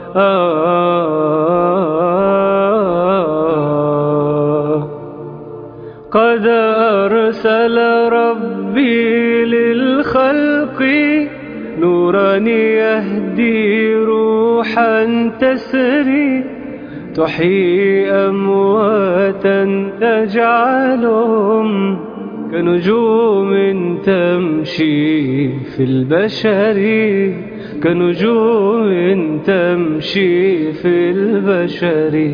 قد أرسل ربي للخلق نورا يهدي روحا تسري تحيي أمواتا تجعلهم كنجوم تمشي في البشر كنجوم تمشي في البشر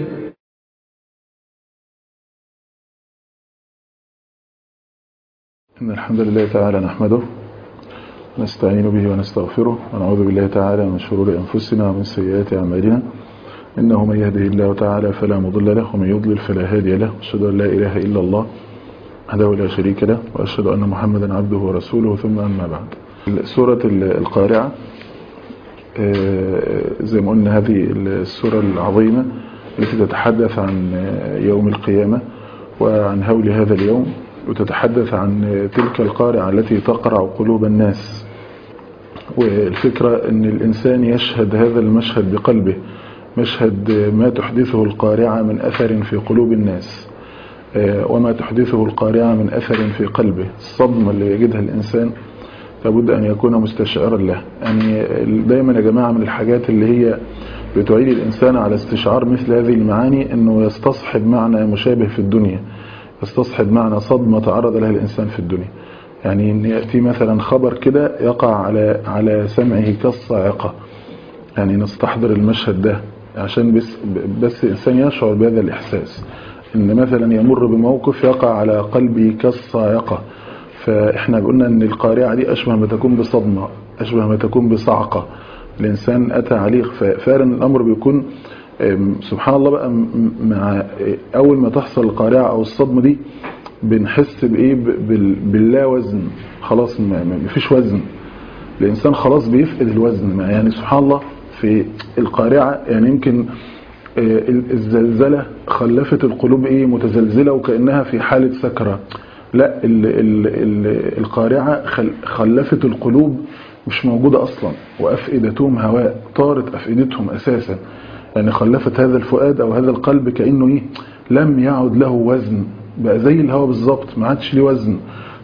إن الحمد لله تعالى نحمده نستعين به ونستغفره ونعوذ بالله تعالى من شرور أنفسنا ومن سيئات أعمالنا إنه من يهده الله تعالى فلا مضل له ومن يضلل فلا هادي له أشهد أن لا إله إلا الله وحده لا شريك له وأشهد أن محمدا عبده ورسوله ثم أما بعد سورة القارعة زي ما قلنا هذه السورة العظيمة التي تتحدث عن يوم القيامة وعن هول هذا اليوم وتتحدث عن تلك القارعة التي تقرع قلوب الناس والفكرة أن الإنسان يشهد هذا المشهد بقلبه مشهد ما تحدثه القارعة من أثر في قلوب الناس وما تحدثه القارعة من أثر في قلبه الصدمة اللي يجدها الإنسان لابد أن يكون مستشعرا له يعني دايما يا جماعة من الحاجات اللي هي بتعيد الإنسان على استشعار مثل هذه المعاني أنه يستصحب معنى مشابه في الدنيا يستصحب معنى صدمة تعرض لها الإنسان في الدنيا يعني أن يأتي مثلا خبر كده يقع على على سمعه كالصاعقة يعني نستحضر المشهد ده عشان بس, بس الإنسان يشعر بهذا الإحساس ان مثلا يمر بموقف يقع على قلبه كالصاعقة فاحنا قلنا ان القارعة دي اشبه ما تكون بصدمة اشبه ما تكون بصعقة الانسان اتى عليه ففعلا الامر بيكون سبحان الله بقى مع اول ما تحصل القارعة او الصدمة دي بنحس بايه باللا وزن خلاص ما فيش وزن الانسان خلاص بيفقد الوزن يعني سبحان الله في القارعة يعني يمكن الزلزلة خلفت القلوب ايه متزلزلة وكأنها في حالة سكرة لا ال ال ال القارعة خلفت القلوب مش موجودة اصلا وافئدتهم هواء طارت افئدتهم اساسا يعني خلفت هذا الفؤاد او هذا القلب كأنه ايه لم يعد له وزن بقى زي الهواء بالظبط ما عادش ليه وزن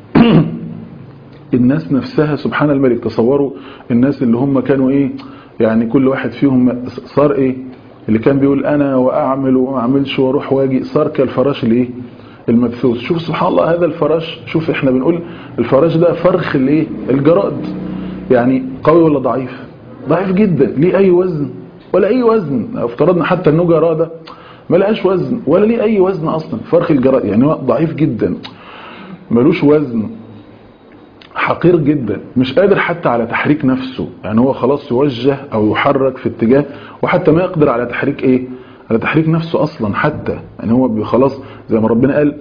الناس نفسها سبحان الملك تصوروا الناس اللي هم كانوا ايه يعني كل واحد فيهم صار ايه اللي كان بيقول انا واعمل وما اعملش واروح واجي صار كالفراش الايه المبثوث شوف سبحان الله هذا الفراش شوف احنا بنقول الفراش ده فرخ الايه الجراد يعني قوي ولا ضعيف ضعيف جدا ليه اي وزن ولا اي وزن افترضنا حتى انه جراده ما لقاش وزن ولا ليه اي وزن اصلا فرخ الجراد يعني هو ضعيف جدا ملوش وزن حقير جدا مش قادر حتى على تحريك نفسه يعني هو خلاص يوجه او يحرك في اتجاه وحتى ما يقدر على تحريك ايه على تحريك نفسه اصلا حتى يعني هو خلاص زي ما ربنا قال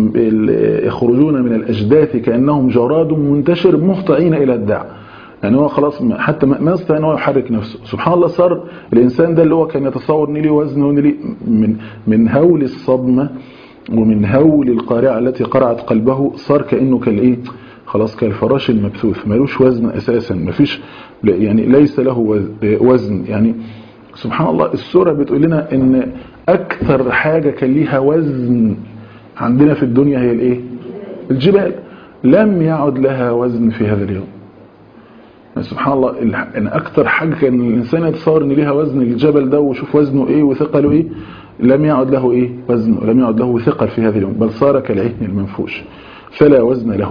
يخرجون من الاجداث كانهم جراد منتشر مهطعين الى الداع يعني هو خلاص حتى ما يستطيع ان هو يحرك نفسه سبحان الله صار الانسان ده اللي هو كان يتصور ان ليه وزن وان ليه من من هول الصدمه ومن هول القارعه التي قرعت قلبه صار كانه كالايه خلاص كالفراش المبثوث ملوش وزن اساسا مفيش يعني ليس له وزن يعني سبحان الله السورة بتقول لنا ان اكثر حاجة كان ليها وزن عندنا في الدنيا هي الايه الجبال لم يعد لها وزن في هذا اليوم سبحان الله ان اكثر حاجة كان الانسان يتصور ان ليها وزن الجبل ده وشوف وزنه ايه وثقله ايه لم يعد له ايه وزن ولم يعد له ثقل في هذا اليوم بل صار كالعهن المنفوش فلا وزن له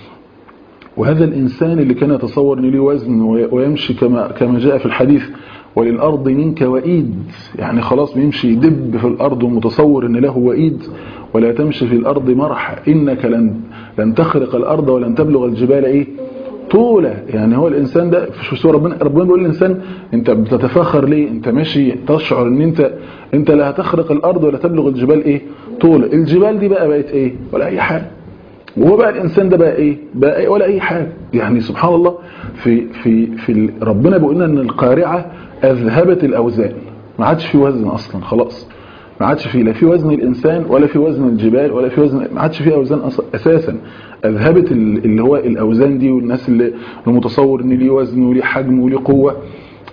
وهذا الإنسان اللي كان يتصور أن له وزن ويمشي كما, كما جاء في الحديث وللأرض منك وإيد يعني خلاص بيمشي يدب في الأرض ومتصور أن له وإيد ولا تمشي في الأرض مرح إنك لن, لن تخرق الأرض ولن تبلغ الجبال إيه طولة يعني هو الإنسان ده في سورة ربنا ربنا بيقول للإنسان أنت بتتفاخر ليه أنت ماشي تشعر أن أنت أنت لا هتخرق الأرض ولا تبلغ الجبال إيه طولة الجبال دي بقى بقت إيه ولا أي حاجة وهو بقى الانسان ده بقى ايه بقى إيه ولا اي حاجه يعني سبحان الله في في في ربنا بيقول لنا ان القارعه اذهبت الاوزان ما عادش في وزن اصلا خلاص ما عادش في لا في وزن الانسان ولا في وزن الجبال ولا في وزن ما عادش في اوزان اساسا اذهبت اللي هو الاوزان دي والناس اللي المتصور ان ليه وزن وليه حجم وليه قوه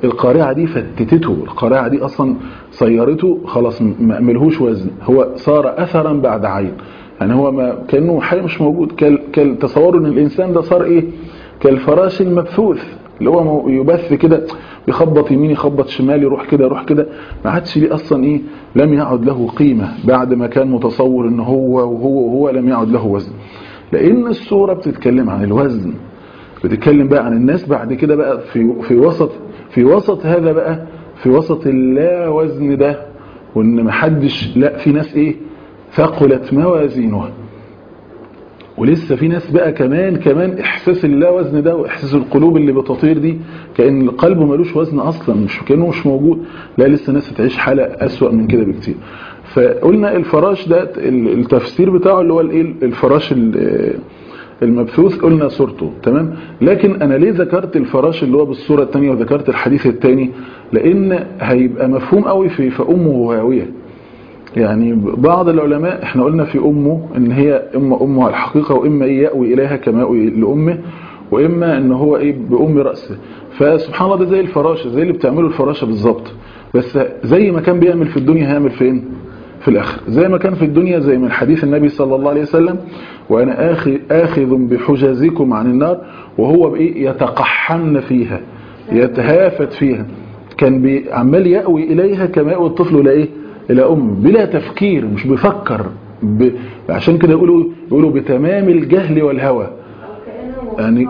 القارعة دي فتتته القارعة دي أصلا صيرته خلاص ما ملهوش وزن هو صار أثرا بعد عين يعني هو ما كأنه حاجة مش موجود كالتصور ان الإنسان ده صار إيه كالفراش المبثوث اللي هو يبث كده يخبط يمين يخبط شمال يروح كده يروح كده ما عادش ليه اصلا ايه لم يعد له قيمة بعد ما كان متصور ان هو وهو وهو لم يعد له وزن لان الصورة بتتكلم عن الوزن بتتكلم بقى عن الناس بعد كده بقى في في وسط في وسط هذا بقى في وسط اللا وزن ده وان محدش لا في ناس ايه ثقلت موازينها ولسه في ناس بقى كمان كمان احساس اللا وزن ده واحساس القلوب اللي بتطير دي كأن القلب ملوش وزن اصلا مش كأنه مش موجود لا لسه ناس تعيش حالة اسوأ من كده بكتير فقلنا الفراش ده التفسير بتاعه اللي هو الايه الفراش المبثوث قلنا صورته تمام لكن انا ليه ذكرت الفراش اللي هو بالصورة الثانية وذكرت الحديث الثاني لان هيبقى مفهوم قوي في فأمه هاوية يعني بعض العلماء احنا قلنا في امه ان هي اما امه على الحقيقة واما ايه يأوي اليها كما يأوي لامه واما ان هو ايه بام رأسه فسبحان الله ده زي الفراشة زي اللي بتعمله الفراشة بالظبط بس زي ما كان بيعمل في الدنيا هيعمل فين في الاخر زي ما كان في الدنيا زي من حديث النبي صلى الله عليه وسلم وانا اخذ اخذ بحجازكم عن النار وهو بايه يتقحن فيها يتهافت فيها كان عمال يأوي اليها كما يأوي الطفل الى ايه الى ام بلا تفكير مش بيفكر ب... عشان كده يقولوا يقولوا بتمام الجهل والهوى يعني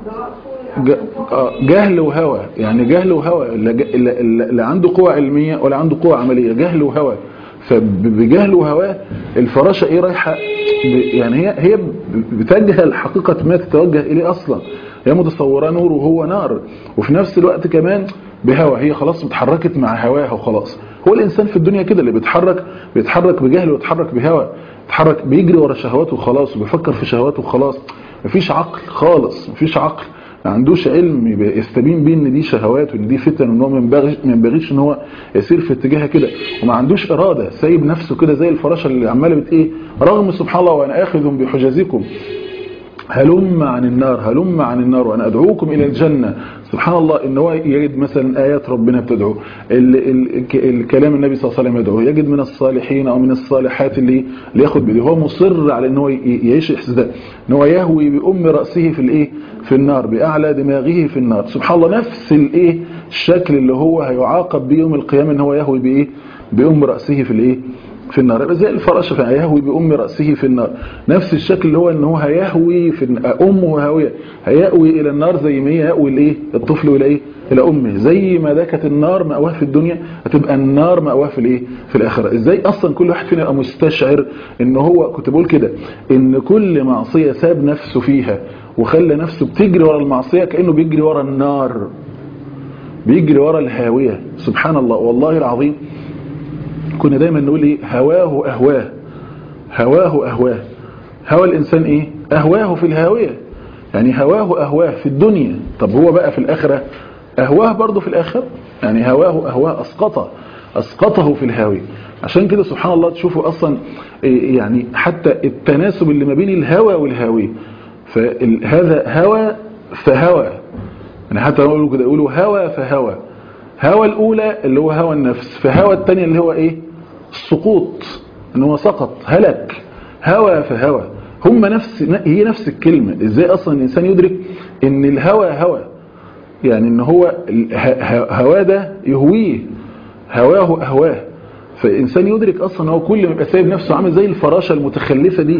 جهل وهوى يعني جهل وهوى لا عنده قوة علمية ولا عنده قوة عملية جهل وهوى فبجهل وهواه الفراشة ايه رايحة يعني هي هي بتجهل حقيقة ما تتوجه اليه اصلا هي متصورة نور وهو نار وفي نفس الوقت كمان بهوى هي خلاص اتحركت مع هواها وخلاص هو الانسان في الدنيا كده اللي بيتحرك بيتحرك بجهل ويتحرك بهوى بيتحرك بيجري ورا شهواته وخلاص وبيفكر في شهواته وخلاص مفيش عقل خالص مفيش عقل ما عندوش علم يستبين بيه ان دي شهوات وان دي فتن وان هو ما ينبغيش ان هو يسير في اتجاهها كده وما عندوش اراده سايب نفسه كده زي الفراشه اللي عماله بت ايه رغم سبحان الله وانا اخذ بحجازكم هلم عن النار هلم عن النار وانا ادعوكم الى الجنه سبحان الله ان هو يجد مثلا ايات ربنا بتدعو ال ال الكلام النبي صلى الله عليه وسلم يدعو يجد من الصالحين او من الصالحات اللي اللي ياخد بيده هو مصر على ان هو يعيش الاحساس ده ان هو يهوي بام راسه في الايه في النار باعلى دماغه في النار سبحان الله نفس الايه الشكل اللي هو هيعاقب بيه يوم القيامه ان هو يهوي بايه بام راسه في الايه في النار يبقى زي الفراشة فهيهوي بأم رأسه في النار نفس الشكل اللي هو ان هو هيهوي في أمه هاوية هيأوي إلى النار زي ما هي يأوي الإيه الطفل إلى إيه إلى أمه زي ما ده كانت النار مأواه في الدنيا هتبقى النار مأواه في الإيه في الآخرة إزاي أصلا كل واحد فينا يبقى مستشعر إن هو كنت بقول كده إن كل معصية ساب نفسه فيها وخلى نفسه بتجري ورا المعصية كأنه بيجري ورا النار بيجري ورا الهاوية سبحان الله والله العظيم كنا دايما نقول ايه هواه اهواه هواه اهواه هوى الانسان ايه اهواه في الهاوية يعني هواه اهواه في الدنيا طب هو بقى في الاخرة اهواه برضه في الاخرة يعني هواه اهواه اسقطه اسقطه في الهاوية عشان كده سبحان الله تشوفوا اصلا يعني حتى التناسب اللي ما بين الهوى والهاوية فهذا هوى فهوى يعني حتى يقولوا كده يقولوا هوى فهوى هوى الأولى اللي هو هوى النفس فهوى الثانية اللي هو إيه السقوط ان هو سقط هلك هوى فهوى هم نفس هي نفس الكلمة ازاي اصلا الانسان يدرك ان الهوى هوى يعني ان هو هواه ده يهويه هواه اهواه فالانسان يدرك اصلا هو كل ما يبقى سايب نفسه عامل زي الفراشة المتخلفة دي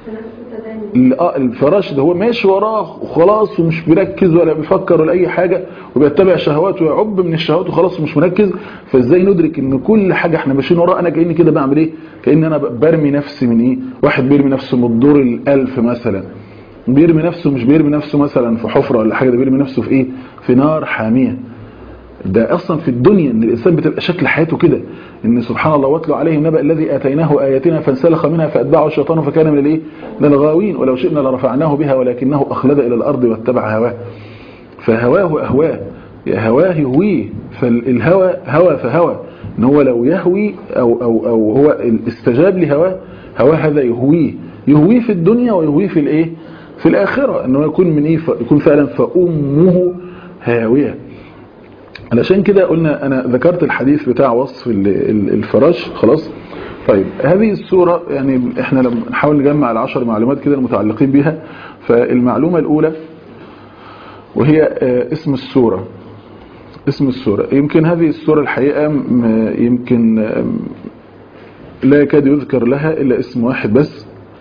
الفراش ده هو ماشي وراه وخلاص ومش بيركز ولا بيفكر ولا اي حاجة وبيتبع شهواته ويعب من الشهوات وخلاص ومش مركز فازاي ندرك ان كل حاجة احنا ماشيين وراه انا كأني كده بعمل ايه كأن انا برمي نفسي من ايه واحد بيرمي نفسه من الدور الالف مثلا بيرمي نفسه مش بيرمي نفسه مثلا في حفرة ولا حاجة ده بيرمي نفسه في ايه في نار حامية ده اصلا في الدنيا ان الانسان بتبقى شكل حياته كده ان سبحان الله واتلو عليهم نبأ الذي اتيناه اياتنا فانسلخ منها فاتبعه الشيطان فكان من الايه من الغاوين ولو شئنا لرفعناه بها ولكنه اخلد الى الارض واتبع هواه فهواه اهواه هواه يهويه فالهوى هوى فهوى ان هو لو يهوي او او او هو استجاب لهواه هواه هذا يهويه يهويه في الدنيا ويهويه في الايه في الاخره انه يكون من ايه يكون فعلا فامه هاويه علشان كده قلنا انا ذكرت الحديث بتاع وصف ال- ال- الفراش خلاص طيب هذه السورة يعني احنا لما نحاول نجمع العشر معلومات كده المتعلقين بها فالمعلومة الاولى وهي آه، اسم السورة اسم السورة يمكن هذه السورة الحقيقة م- يمكن آم، لا يكاد يذكر لها إلا اسم واحد بس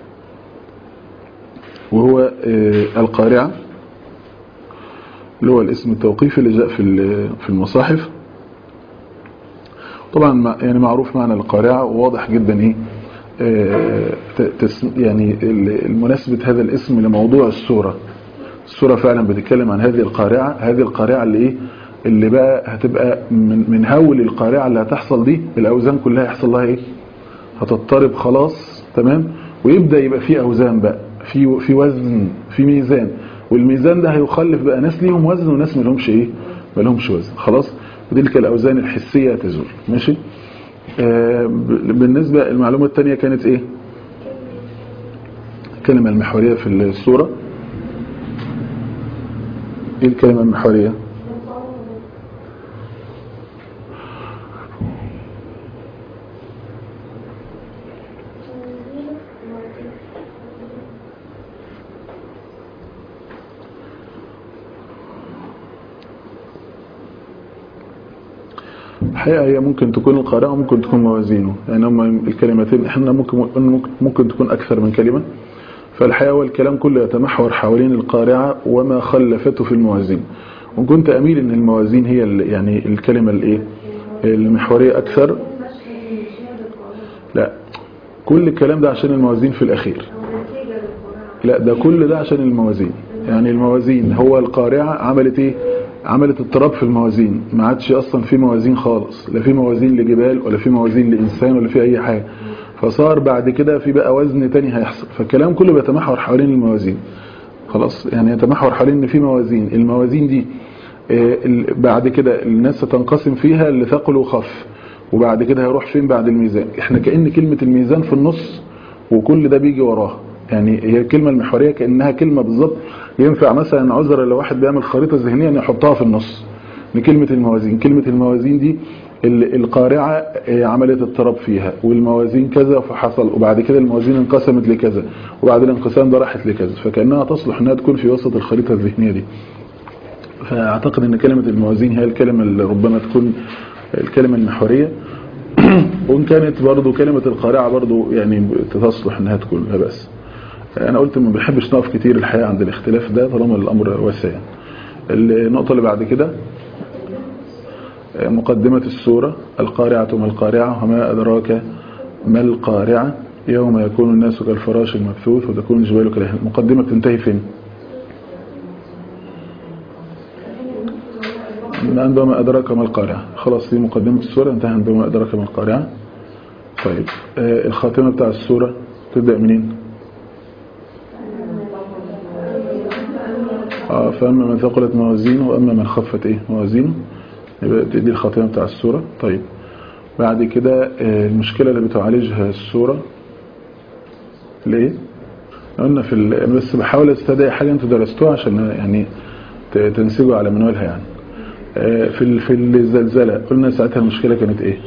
وهو آه، القارعة اللي هو الاسم التوقيفي اللي جاء في ال- في المصاحف طبعا مع- يعني معروف معنى القارعة وواضح جدا ايه آه، ت- تس- يعني ال- المناسبة هذا الاسم لموضوع السورة السورة فعلا بتتكلم عن هذه القارعة هذه القارعة اللي ايه اللي بقى هتبقى من, من هول القارعة اللي هتحصل دي الأوزان كلها يحصل لها ايه هتضطرب خلاص تمام ويبدأ يبقى في أوزان بقى في في وزن في ميزان والميزان ده هيخلف بقى ناس ليهم وزن وناس ما لهمش ايه ما لهمش وزن خلاص وتلك الأوزان الحسية تزول ماشي آه ب- بالنسبة المعلومة الثانية كانت ايه الكلمة المحورية في السورة ايه الكلمة المحورية الحقيقة هي ممكن تكون القارعة وممكن تكون موازينه يعني هم الكلمتين احنا ممكن ممكن- ممكن تكون أكثر من كلمة فالحقيقة هو الكلام كله يتمحور حوالين القارعة وما خلفته في الموازين وكنت أميل أن الموازين هي ال- يعني الكلمة الايه المحورية أكثر لا كل الكلام ده عشان الموازين في الأخير لا ده كل ده عشان الموازين يعني الموازين هو القارعة عملت ايه عملت اضطراب في الموازين ما عادش اصلا في موازين خالص لا في موازين لجبال ولا في موازين لانسان ولا في اي حاجة فصار بعد كده في بقى وزن تاني هيحصل فالكلام كله بيتمحور حوالين الموازين خلاص يعني يتمحور حوالين ان في موازين الموازين دي آه، ال- بعد كده الناس ستنقسم فيها اللي ثقل وخف وبعد كده هيروح فين بعد الميزان احنا كأن كلمة الميزان في النص وكل ده بيجي وراها يعني هي الكلمة المحورية كأنها كلمة بالظبط ينفع مثلا عذرا لو واحد بيعمل خريطة ذهنية ان يحطها في النص لكلمة الموازين كلمة الموازين دي ال- القارعة آه، عملت اضطراب فيها والموازين كذا فحصل وبعد كده الموازين انقسمت لكذا وبعد الانقسام ده راحت لكذا فكأنها تصلح انها تكون في وسط الخريطة الذهنية دي فأعتقد أن كلمة الموازين هي الكلمة اللي ربما تكون الكلمة المحورية وإن كانت برضو كلمة القارعة برضو يعني تصلح أنها تكون لا بأس أنا قلت ما بحبش نقف كتير الحقيقة عند الاختلاف ده طالما الأمر واسع يعني. النقطة اللي بعد كده مقدمة السورة القارعة ما القارعة وما أدراك ما القارعة يوم يكون الناس كالفراش المبثوث وتكون الجبال كالهن المقدمة بتنتهي فين الآن بما أدراك ما القارعة خلاص دي مقدمة السورة انتهى بما أدراك ما القارعة طيب آه الخاتمة بتاع السورة تبدأ منين آه فأما من ثقلت موازينه وأما من خفت إيه موازينه يبقى دي الخاتمة بتاع السورة طيب بعد كده آه المشكلة اللي بتعالجها السورة ليه قلنا في ال... بس بحاول استدعي حاجة انتوا درستوها عشان يعني تنسجوا على منوالها يعني في في الزلزلة قلنا ساعتها المشكلة كانت ايه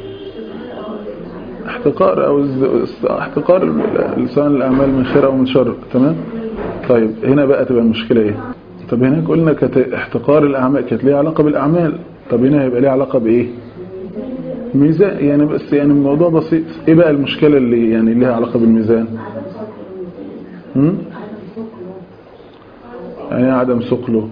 احتقار او احتقار لسان الاعمال من خير او من شر تمام طيب هنا بقى تبقى المشكلة ايه طب هناك قلنا كانت احتقار الاعمال كانت ليها علاقة بالاعمال طب هنا هيبقى ليها علاقة بايه ميزان يعني بس يعني الموضوع بسيط ايه بقى المشكلة اللي يعني ليها علاقة بالميزان هم؟ يعني عدم ثقله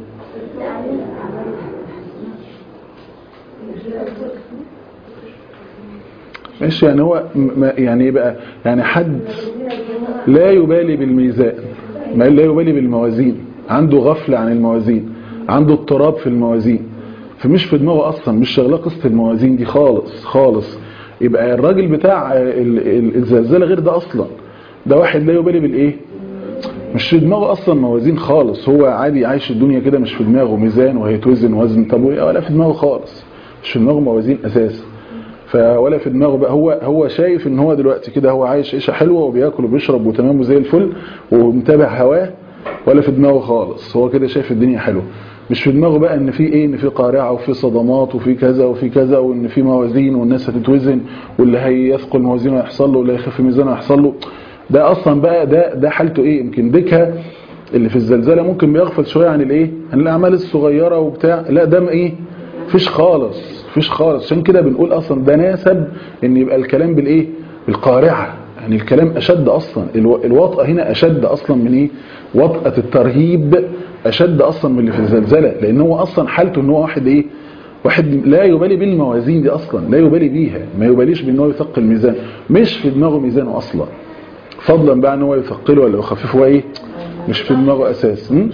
ماشي يعني هو يعني ايه بقى يعني حد لا يبالي بالميزان ما لا يبالي بالموازين عنده غفلة عن الموازين عنده اضطراب في الموازين فمش في دماغه اصلا مش شغله قصه الموازين دي خالص خالص يبقى الراجل بتاع الزلزال غير ده اصلا ده واحد لا يبالي بالايه مش في دماغه اصلا موازين خالص هو عادي عايش الدنيا كده مش في دماغه ميزان وهيتوزن وزن طب ولا في دماغه خالص مش في دماغه موازين اساسا فولا في دماغه بقى هو هو شايف ان هو دلوقتي كده هو عايش عيشه حلوه وبياكل وبيشرب وتمام وزي الفل ومتابع هواه ولا في دماغه خالص هو كده شايف الدنيا حلوه مش في دماغه بقى ان في ايه ان في قارعه وفي صدمات وفي كذا وفي كذا وان في موازين والناس هتتوزن واللي هيثقل موازينه هيحصل له واللي هيخف ميزانه هيحصل له ده اصلا بقى ده ده حالته ايه يمكن ديكها اللي في الزلزله ممكن بيغفل شويه عن الايه عن الاعمال الصغيره وبتاع لا ده ايه فيش خالص فيش خالص عشان كده بنقول اصلا ده ناسب ان يبقى الكلام بالايه بالقارعه يعني الكلام اشد اصلا الو- الوطأة هنا اشد اصلا من ايه وطأة الترهيب اشد اصلا من اللي في الزلزله لان هو اصلا حالته ان هو واحد ايه واحد لا يبالي بالموازين دي اصلا لا يبالي بيها ما يباليش بان هو يثقل الميزان مش في دماغه ميزانه اصلا فضلا بقى ان هو يثقله ولا يخففه هو ايه مش في دماغه اساس م?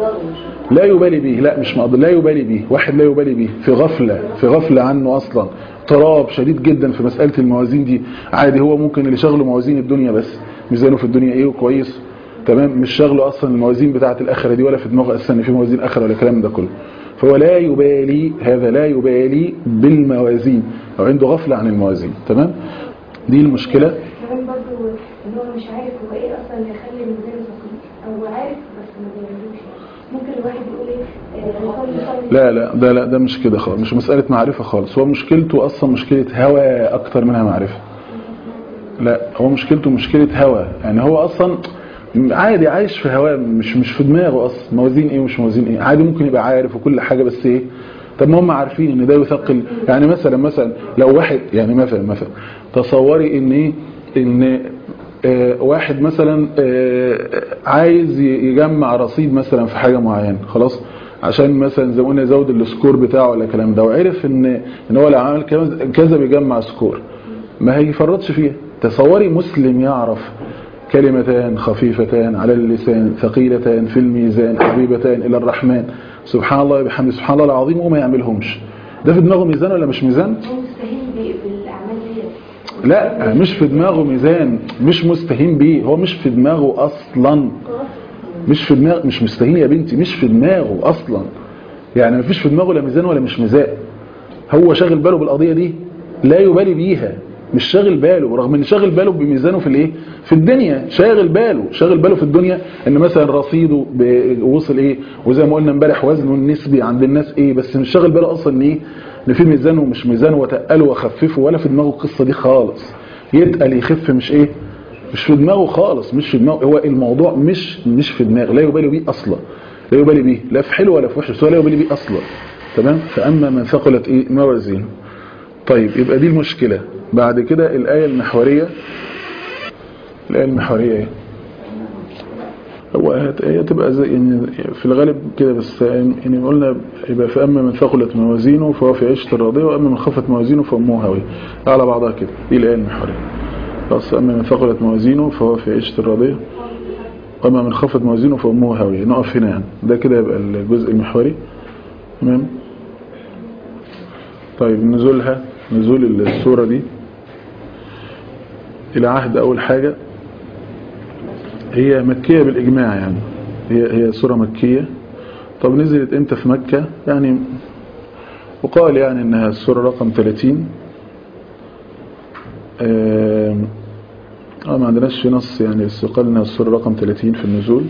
لا يبالي به لا مش مقدر لا يبالي به واحد لا يبالي به في غفلة في غفلة عنه أصلا اضطراب شديد جدا في مسألة الموازين دي عادي هو ممكن اللي شغله موازين الدنيا بس ميزانه في الدنيا ايه وكويس تمام مش شغله أصلا الموازين بتاعة الآخرة دي ولا في دماغه أصلا إن في موازين آخرة ولا الكلام ده كله فهو لا يبالي هذا لا يبالي بالموازين أو عنده غفلة عن الموازين تمام دي المشكلة كمان برضه ان هو مش عارف هو ايه اصلا اللي يخلي الميزان ثقيل او عارف بس ما بيعملوش ممكن الواحد يقول ايه آه، نصلي صلي لا لا ده لا ده مش كده خالص مش مسألة معرفة خالص هو مشكلته أصلا مشكلة هوى أكتر منها معرفة لا هو مشكلته مشكلة هوى يعني هو أصلا عادي عايش في هواه مش مش في دماغه أصلا موازين إيه ومش موازين إيه عادي ممكن يبقى عارف وكل حاجة بس إيه طب ما هم عارفين ان ده يثقل يعني مثلا مثلا لو واحد يعني مثلا مثلا تصوري ان ايه ان آه، واحد مثلا آه، عايز ي- يجمع رصيد مثلا في حاجة معينة خلاص عشان مثلا زي ما قلنا يزود السكور بتاعه ولا الكلام ده وعرف ان ان هو لو عمل كذا- كذا بيجمع سكور ما هيفرطش فيها تصوري مسلم يعرف كلمتان خفيفتان على اللسان ثقيلتان في الميزان حبيبتان الى الرحمن سبحان الله وبحمده سبحان الله العظيم وما يعملهمش ده في دماغه ميزان ولا مش ميزان هو مستهين بي- بالاعمال ديت لا مش في دماغه ميزان مش مستهين بيه هو مش في دماغه اصلا مش في دماغ مش مستهين يا بنتي مش في دماغه اصلا يعني مفيش في دماغه لا ميزان ولا مش ميزان هو شاغل باله بالقضيه دي لا يبالي بيها مش شاغل باله رغم ان شاغل باله بميزانه في الايه في الدنيا شاغل باله شاغل باله في الدنيا ان مثلا رصيده ب- وصل ايه وزي ما قلنا امبارح وزنه النسبي عند الناس ايه بس مش شاغل باله اصلا ان ايه ان في ميزان ومش ميزان وتقله وخففه ولا في دماغه القصه دي خالص يتقل يخف مش ايه مش في دماغه خالص مش في دماغه هو الموضوع مش مش في دماغه لا يبالي بيه اصلا لا يبالي بيه لا في حلو ولا في وحش بس هو لا يبالي بيه اصلا تمام فاما من ثقلت ايه موازينه طيب يبقى دي المشكله بعد كده الايه المحوريه الايه المحوريه ايه هو هت- هي تبقى زي يعني في الغالب كده بس يعني قلنا يبقى فاما من ثقلت موازينه فهو في عيشه راضيه واما من خفت موازينه فامه هاويه على بعضها كده دي الايه المحوريه خلاص اما من ثقلت موازينه فهو في عيشه راضيه واما من خفت موازينه فامه هاويه نقف هنا يعني ده كده يبقى الجزء المحوري تمام طيب نزولها نزول السوره دي الى عهد اول حاجه هي مكية بالإجماع يعني هي هي سورة مكية طب نزلت امتى في مكة يعني وقال يعني انها السورة رقم 30 آم، اه ما عندناش في نص يعني بس قال انها السورة رقم 30 في النزول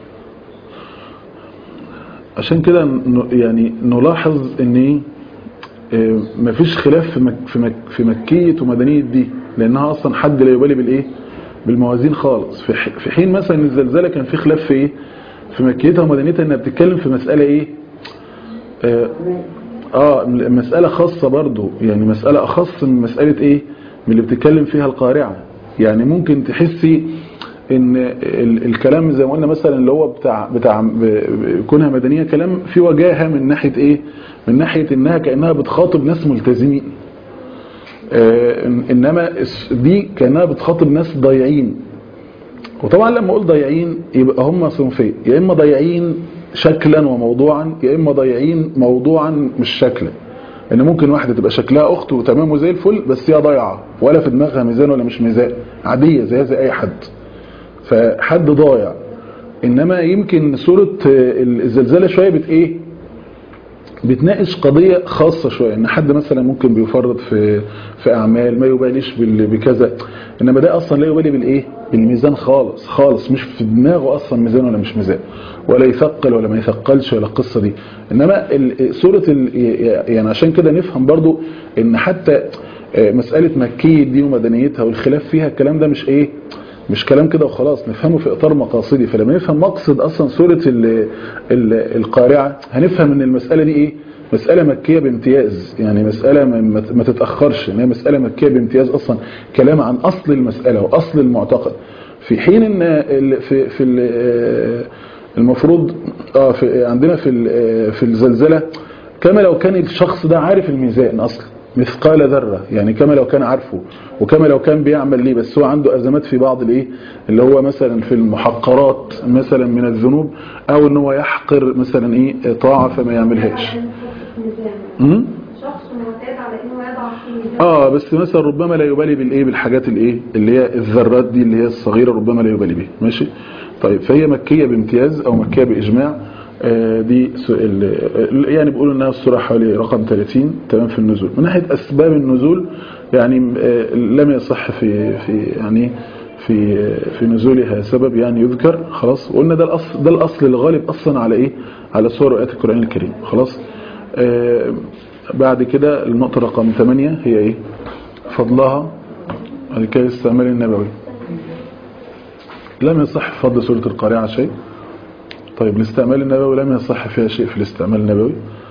عشان كده ن- يعني نلاحظ ان ايه آه، مفيش خلاف في مك في مك في مكية ومدنية دي لانها اصلا حد لا يبالي بالايه بالموازين خالص في ح- في حين مثلا الزلزلة كان في خلاف في ايه في مكيتها ومدنيتها انها بتتكلم في مسألة ايه اه, آه مسألة خاصة برضو يعني مسألة اخص من مسألة ايه من اللي بتتكلم فيها القارعة يعني ممكن تحسي ان ال- الكلام زي ما قلنا مثلا اللي هو بتاع بتاع ب- ب- كونها مدنية كلام في وجاهة من ناحية ايه من ناحية انها كأنها بتخاطب ناس ملتزمين آه، إن- انما الس- دي كانها بتخاطب ناس ضايعين وطبعا لما اقول ضايعين يبقى هم صنفين يا اما ضايعين شكلا وموضوعا يا اما ضايعين موضوعا مش شكلا ان ممكن واحده تبقى شكلها اخت وتمام وزي الفل بس هي ضايعه ولا في دماغها ميزان ولا مش ميزان عاديه زيها زي اي حد فحد ضايع انما يمكن سوره آه، الزلزال شويه بت ايه بتناقش قضية خاصة شوية ان حد مثلا ممكن بيفرط في في اعمال ما يباليش بال- بكذا انما ده اصلا لا يبالي بالايه بالميزان خالص خالص مش في دماغه اصلا ميزان ولا مش ميزان ولا يثقل ولا ما يثقلش ولا القصة دي انما ال- سورة ال- يعني عشان كده نفهم برضو ان حتى آه، مسألة مكية دي ومدنيتها والخلاف فيها الكلام ده مش ايه مش كلام كده وخلاص نفهمه في اطار مقاصدي فلما نفهم مقصد اصلا سورة ال ال القارعة هنفهم ان المسألة دي ايه مسألة مكية بامتياز يعني مسألة ما, ما- ما تتأخرش ان هي مسألة مكية بامتياز اصلا كلام عن اصل المسألة واصل المعتقد في حين ان ال- في في ال- المفروض اه في عندنا في ال- في الزلزلة كما لو كان الشخص ده عارف الميزان اصلا مثقال ذرة يعني كما لو كان عارفه وكما لو كان بيعمل ليه بس هو عنده أزمات في بعض الايه اللي هو مثلا في المحقرات مثلا من الذنوب او ان هو يحقر مثلا ايه طاعة فما يعملهاش امم شخص معتاد على انه يضع في ميزان اه بس مثلا ربما لا يبالي بالايه بالحاجات الايه اللي هي الذرات دي اللي هي الصغيرة ربما لا يبالي بيها ماشي طيب فهي مكية بامتياز او مكية باجماع آه دي سؤال يعني بيقولوا انها السورة حوالي رقم 30 تمام في النزول من ناحية اسباب النزول يعني آه لم يصح في في يعني في في نزولها سبب يعني يذكر خلاص وقلنا ده الاصل ده الاصل الغالب اصلا على ايه على سور وايات القران الكريم خلاص آه بعد كده النقطة رقم 8 هي ايه فضلها لكي الاستعمال النبوي لم يصح في فضل سورة القارعة شيء طيب الاستعمال النبوي لم يصح فيها شيء في الاستعمال النبوي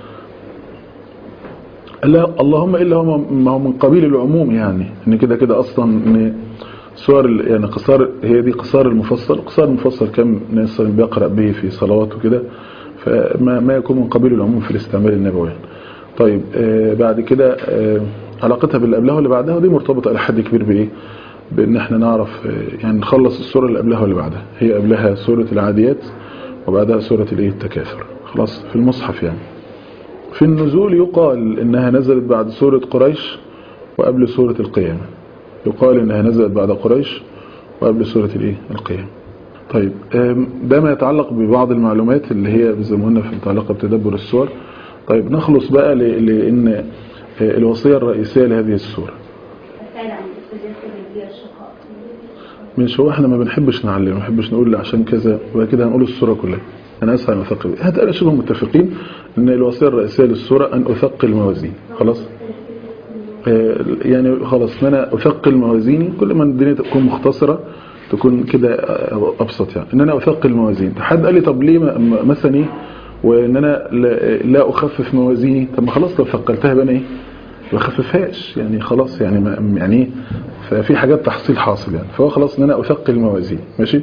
لا اللهم إلا هو ما هو من قبيل العموم يعني ان كده كده اصلا ان سور ال- يعني قصار هي دي قصار المفصل قصار المفصل كم ناس بيقرأ به في صلوات وكده فما ما يكون من قبيل العموم في الاستعمال النبوي يعني. طيب آه بعد كده آه علاقتها باللي قبلها واللي بعدها ودي مرتبطة إلى حد كبير بإيه بإن احنا نعرف آه يعني نخلص السورة اللي قبلها واللي بعدها هي قبلها سورة العاديات وبعدها سورة الإيه التكاثر خلاص في المصحف يعني في النزول يقال إنها نزلت بعد سورة قريش وقبل سورة القيامة يقال إنها نزلت بعد قريش وقبل سورة الإيه القيامة طيب آم، ده ما يتعلق ببعض المعلومات اللي هي زي ما قلنا في متعلقة بتدبر السور طيب نخلص بقى ل- لأن آه، الوصية الرئيسية لهذه السورة السائل عن الاستجابة للبيئة الشقاء مش هو احنا ما بنحبش نعلم ما بنحبش نقول عشان كذا وبعد كده هنقول السورة كلها انا اسعى ان اثقل هتقال شبه متفقين ان الوصية الرئيسية للسورة ان اثقل موازين خلاص آه، يعني خلاص ان انا اثقل موازيني كل ما الدنيا تكون مختصرة تكون كده آه، ابسط يعني ان انا اثقل موازين حد قال لي طب ليه ما- ما- مثلا ايه وان انا لا, لا اخفف موازيني طب ما خلاص لو ثقلتها يبقى انا ايه ما اخففهاش يعني خلاص يعني ما يعني ايه ففي حاجات تحصيل حاصل يعني فهو خلاص ان انا اثقل الموازين ماشي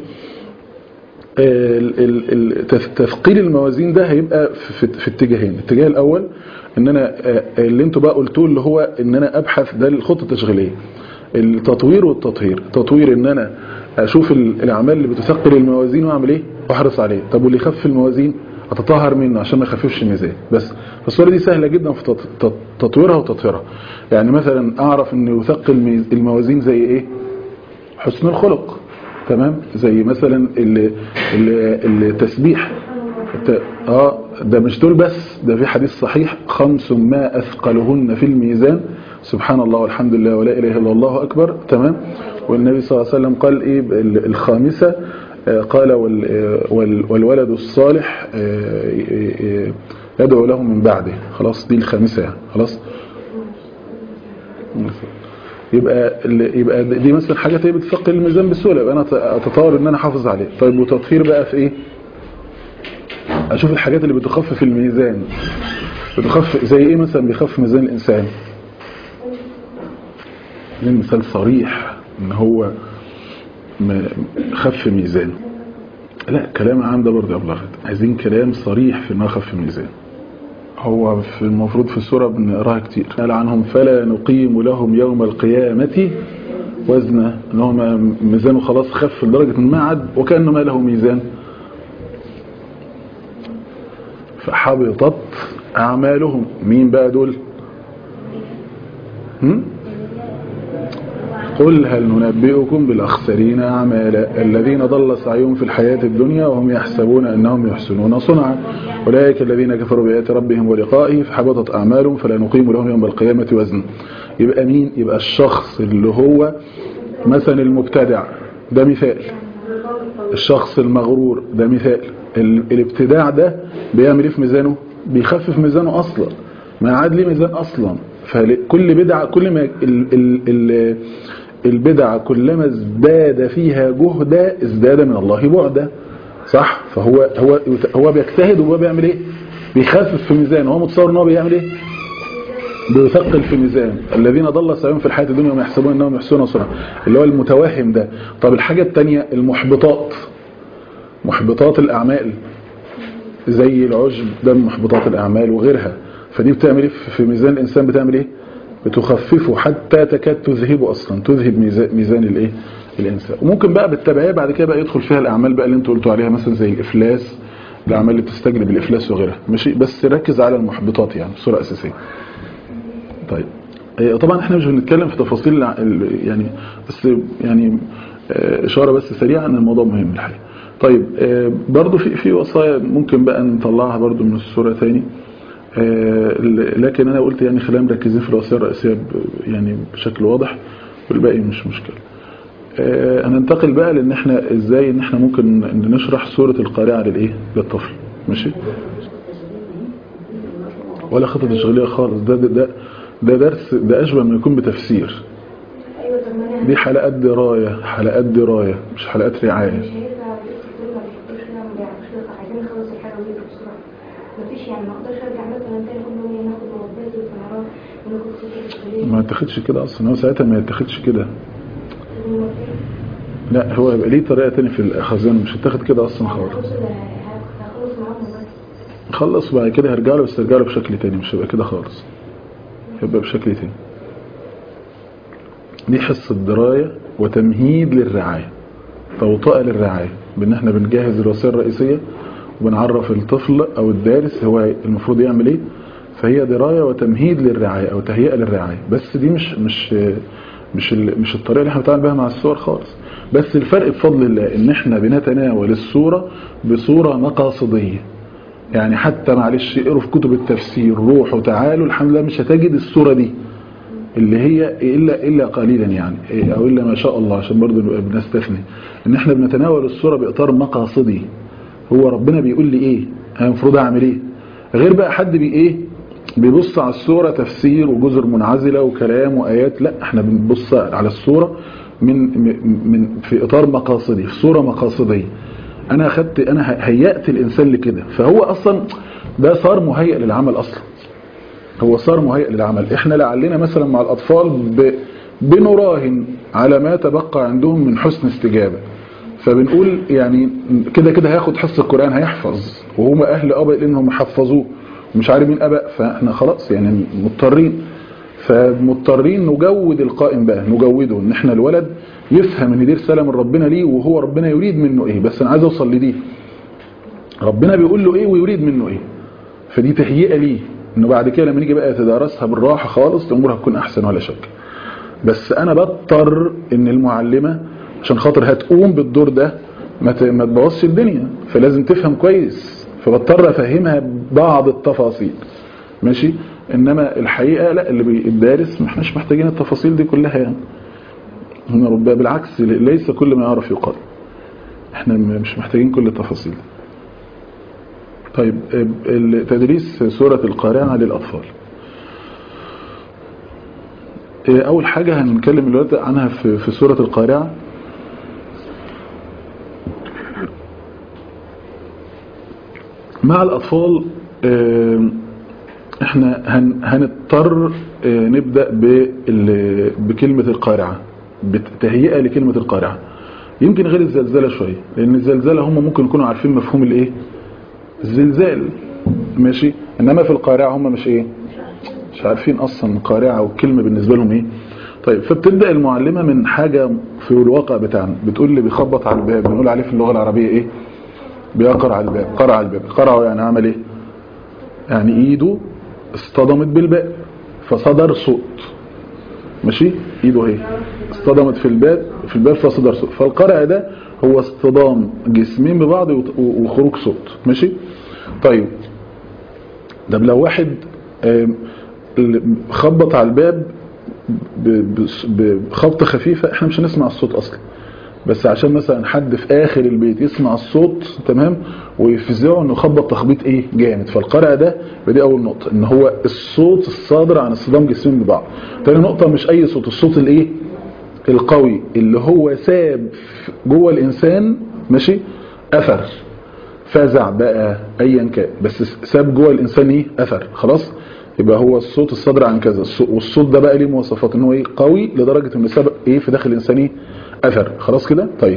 ال- ال- ال- تث- تثقيل الموازين ده هيبقى في, في, في اتجاهين الاتجاه الاول ان انا آه، اللي انتوا بقى قلتوه اللي هو ان انا ابحث ده الخطه التشغيليه التطوير والتطهير التطوير ان انا اشوف ال- الاعمال اللي بتثقل الموازين واعمل ايه واحرص عليه طب واللي يخفف الموازين اتطهر منه عشان ما يخففش الميزان بس فالصوره دي سهله جدا في تط- تط- تطويرها وتطهيرها يعني مثلا اعرف ان يثقل ميز- الموازين زي ايه حسن الخلق تمام زي مثلا ال- ال- التسبيح الت- اه ده مش دول بس ده في حديث صحيح خمس ما اثقلهن في الميزان سبحان الله والحمد لله ولا اله الا الله اكبر تمام والنبي صلى الله عليه وسلم قال ايه ال- الخامسه آه، قال وال- آه، وال- والولد الصالح آه، ي- ي- يدعو له من بعده خلاص دي الخامسه يعني خلاص يبقى ال- يبقى دي مثلا حاجات هي بتثقل الميزان بسهوله يبقى انا اتطور ان انا احافظ عليه طيب وتطهير بقى في ايه اشوف الحاجات اللي بتخفف الميزان بتخفف زي ايه مثلا بيخفف ميزان الانسان ده مثال صريح ان هو م- خف ميزان لا كلام عام ده برضه ابلغت عايزين كلام صريح في انه خف ميزان هو في المفروض في السورة بنقراها كتير قال عنهم فلا نقيم لهم يوم القيامة وزنا ان هم ميزانه خلاص خف لدرجة ان ما عد وكأنه ما له ميزان فحبطت أعمالهم مين بقى دول هم؟ قل هل ننبئكم بالأخسرين أعمالا الذين ضل سعيهم في الحياة الدنيا وهم يحسبون أنهم يحسنون صنعا أولئك الذين كفروا بآيات ربهم ولقائه فحبطت أعمالهم فلا نقيم لهم يوم القيامة وزنا يبقى مين يبقى الشخص اللي هو مثلا المبتدع ده مثال الشخص المغرور ده مثال ال- الابتداع ده بيعمل ايه في ميزانه بيخفف ميزانه اصلا ما عاد ليه ميزان اصلا فكل بدعه كل ما ال ال ال البدعه كلما ازداد فيها جهدا ازداد من الله بعدا صح فهو هو هو بيجتهد وهو بيعمل ايه بيخفف في ميزانه هو متصور ان هو بيعمل ايه بيثقل في ميزان الذين ضل سعيهم في الحياة الدنيا وهم يحسبون انهم يحسنون صنعا اللي هو المتوهم ده طب الحاجة التانية المحبطات محبطات الأعمال زي العجب ده من محبطات الأعمال وغيرها فدي بتعمل ايه في ميزان الإنسان بتعمل ايه بتخففه حتى تكاد تذهبه أصلا تذهب ميزان, ميزان الايه الإنسان وممكن بقى بالتبعية بعد كده بقى يدخل فيها الأعمال بقى اللي انتوا قلتوا عليها مثلا زي الإفلاس الأعمال اللي بتستجلب الإفلاس وغيرها ماشي بس ركز على المحبطات يعني بصورة أساسية طيب آه، طبعا احنا مش بنتكلم في تفاصيل الع- ال- يعني بس يعني آه، اشاره بس سريعه ان الموضوع مهم الحقيقه طيب آه، برضو في في وصايا ممكن بقى نطلعها برضو من الصوره تاني آه، ل- لكن انا قلت يعني خلينا مركزين في الوصايا الرئيسيه ب- يعني بشكل واضح والباقي مش مشكله آه، هننتقل بقى لان احنا ازاي ان احنا ممكن ن- نشرح سوره القارعه للايه للطفل ماشي ولا خطة تشغيلية خالص ده ده ده, ده درس ده أشبه من يكون بتفسير ايوه طب ما انا دي حلقات دراية حلقات دراية مش حلقات رعاية مش هينفع لسه دول ما بيحبوش كده ما بيعرفوش يقرأ. عايزين نخلص الحاجه ونيجي بسرعه مفيش يعني ما اقدرش ارجع مثلا تاني كل يوم ناخد موبايلي ونعرف وناخد سكه ما يتاخدش كده أصلا هو ساعتها ما يتاخدش كده لا هو يبقى ليه طريقة تانية في الأخذان مش هتاخد كده أصلا خالص هخلص معاهم بس خلص وبعد كده هرجع له بس هرجع له بشكل تاني مش هيبقى كده خالص هيبقى بشكل تاني دي حصة دراية وتمهيد للرعاية توطئة للرعاية بان احنا بنجهز الوسائل الرئيسية وبنعرف الطفل او الدارس هو المفروض يعمل ايه فهي دراية وتمهيد للرعاية او تهيئة للرعاية بس دي مش مش مش ال- مش الطريقة اللي احنا بنتعامل بها مع الصور خالص بس الفرق بفضل الله ان احنا بنتناول الصورة بصورة مقاصدية يعني حتى معلش اقروا في كتب التفسير روحوا تعالوا الحمد لله مش هتجد الصورة دي اللي هي إلا, إلا قليلا يعني إيه، أو إلا ما شاء الله عشان برضو نبقى بنستثني إن إحنا بنتناول الصورة بإطار مقاصدي هو ربنا بيقول لي إيه أنا المفروض أعمل إيه غير بقى حد بي إيه بيبص على الصورة تفسير وجزر منعزلة وكلام وآيات لا إحنا بنبص على الصورة من من في إطار مقاصدي في صورة مقاصدية أنا أخدت أنا هيأت الإنسان لكده فهو أصلا ده صار مهيئ للعمل أصلا هو صار مهيئ للعمل احنا لعلنا مثلا مع الأطفال ب... بنراهن على ما تبقى عندهم من حسن استجابة فبنقول يعني كده كده هياخد حصة القرآن هيحفظ وهم أهل أبا لأنهم حفظوه ومش عارف مين أبا فاحنا خلاص يعني مضطرين فمضطرين نجود القائم بقى نجوده ان احنا الولد يفهم ان دي رسالة من ربنا ليه وهو ربنا يريد منه ايه بس انا عايز اوصل لدي ربنا بيقول له ايه ويريد منه ايه فدي تهيئة ليه انه بعد كده لما نيجي بقى يتدارسها بالراحة خالص الامور هتكون احسن ولا شك بس انا بضطر ان المعلمة عشان خاطر هتقوم بالدور ده ما ت- ما تبوظش الدنيا فلازم تفهم كويس فبضطر افهمها بعض التفاصيل ماشي انما الحقيقة لا اللي بي- الدارس ما احناش محتاجين التفاصيل دي كلها يعني هنا ربما بالعكس ليس كل ما يعرف يقال احنا م- مش محتاجين كل التفاصيل دي. طيب ال- تدريس سورة القارعة للأطفال إيه، أول حاجة هنتكلم دلوقتي عنها في في سورة القارعة مع الأطفال آه، احنا هن هنضطر آه، نبدأ بال- بكلمة القارعة بتهيئة لكلمة القارعة يمكن غير الزلزلة شوية لأن الزلزلة هم ممكن يكونوا عارفين مفهوم الإيه الزلزال ماشي إنما في القارعة هم مش إيه مش عارفين أصلا قارعة والكلمة بالنسبة لهم إيه طيب فبتبدأ المعلمة من حاجة في الواقع بتاعنا بتقول لي بيخبط على الباب بنقول عليه في اللغة العربية إيه بيقرع على الباب قرع على الباب قرعه يعني عمل إيه يعني إيده اصطدمت بالباب فصدر صوت ماشي ايده اهي اصطدمت في الباب في الباب فصدر صوت فالقرع ده هو اصطدام جسمين ببعض وت- وخروج صوت ماشي طيب ده لو واحد آم، اللي خبط على الباب ب- بس- بخبطة خفيفة احنا مش هنسمع الصوت اصلا بس عشان مثلا حد في اخر البيت يسمع الصوت تمام ويفزعه انه خبط تخبيط ايه جامد فالقرع ده دي اول نقطة ان هو الصوت الصادر عن اصطدام جسمين ببعض تاني نقطة مش اي صوت الصوت الايه القوي اللي هو ساب جوه الانسان ماشي اثر فزع بقى ايا كان بس ساب جوه الانسان ايه اثر خلاص يبقى هو الصوت الصادر عن كذا الصو- والصوت ده بقى ليه مواصفات ان هو ايه قوي لدرجه انه ساب ايه في داخل الانسان ايه اثر خلاص كده طيب